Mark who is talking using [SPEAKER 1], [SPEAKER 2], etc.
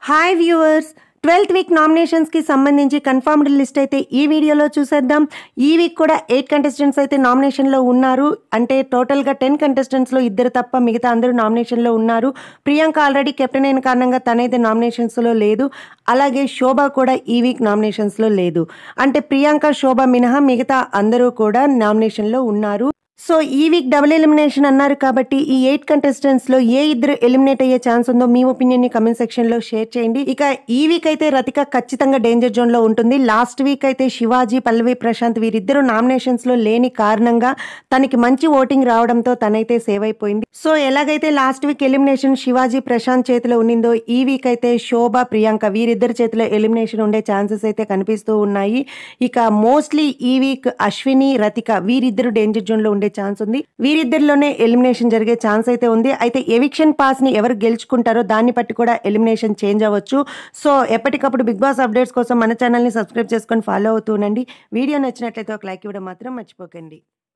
[SPEAKER 1] hi viewers twelfth week నామినేషన్స్కి సంబంధించి confirmed list అయితే ఈ వీడియోలో చూసేద్దాం ఈ వీక్ కూడా ఎయిట్ కంటెస్టెంట్స్ అయితే నామినేషన్లో ఉన్నారు అంటే టోటల్గా టెన్ కంటెస్టెంట్స్లో ఇద్దరు తప్ప మిగతా అందరూ నామినేషన్లో ఉన్నారు ప్రియాంక ఆల్రెడీ కెప్టెన్ అయిన కారణంగా తనైతే నామినేషన్స్లో లేదు అలాగే శోభ కూడా ఈ వీక్ నామినేషన్స్లో లేదు అంటే ప్రియాంక శోభ మినహా మిగతా అందరూ కూడా నామినేషన్లో ఉన్నారు సో ఈ వీక్ డబుల్ ఎలిమినేషన్ అన్నారు కాబట్టి ఈ ఎయిట్ కంటెస్టెంట్స్ లో ఏ ఇద్దరు ఎలిమినేట్ అయ్యే ఛాన్స్ ఉందో మీ ఒపీనియన్ ని కమెంట్ సెక్షన్ లో షేర్ చేయండి ఇక ఈ వీక్ అయితే రతిక ఖచ్చితంగా డేంజర్ జోన్ లో ఉంటుంది లాస్ట్ వీక్ అయితే శివాజీ పల్లవి ప్రశాంత్ వీరిద్దరు నామినేషన్స్ లో లేని కారణంగా తనకి మంచి ఓటింగ్ రావడంతో తనైతే సేవ్ అయిపోయింది సో ఎలాగైతే last week elimination Shivaji Prashanth చేతిలో ఉన్నిందో ఈ వీక్ అయితే శోభ ప్రియాంక వీరిద్దరి చేతిలో ఎలిమినేషన్ ఉండే ఛాన్సెస్ అయితే కనిపిస్తూ ఉన్నాయి ఇక మోస్ట్లీ ఈ వీక్ అశ్విని రతిక వీరిద్దరు డేంజర్ జోన్ లో ఉండే ఛాన్స్ ఉంది వీరిద్దరిలోనే ఎలిమినేషన్ జరిగే ఛాన్స్ అయితే ఉంది అయితే ఎవిక్షన్ పాస్ ని ఎవరు గెలుచుకుంటారో దాన్ని బట్టి కూడా ఎలిమినేషన్ చేంజ్ అవ్వచ్చు సో ఎప్పటికప్పుడు బిగ్ బాస్ అప్డేట్స్ కోసం మన ఛానల్ని సబ్స్క్రైబ్ చేసుకొని ఫాలో అవుతూ ఉండండి వీడియో నచ్చినట్లయితే ఒక లైక్ ఇవ్వడం మాత్రం మర్చిపోకండి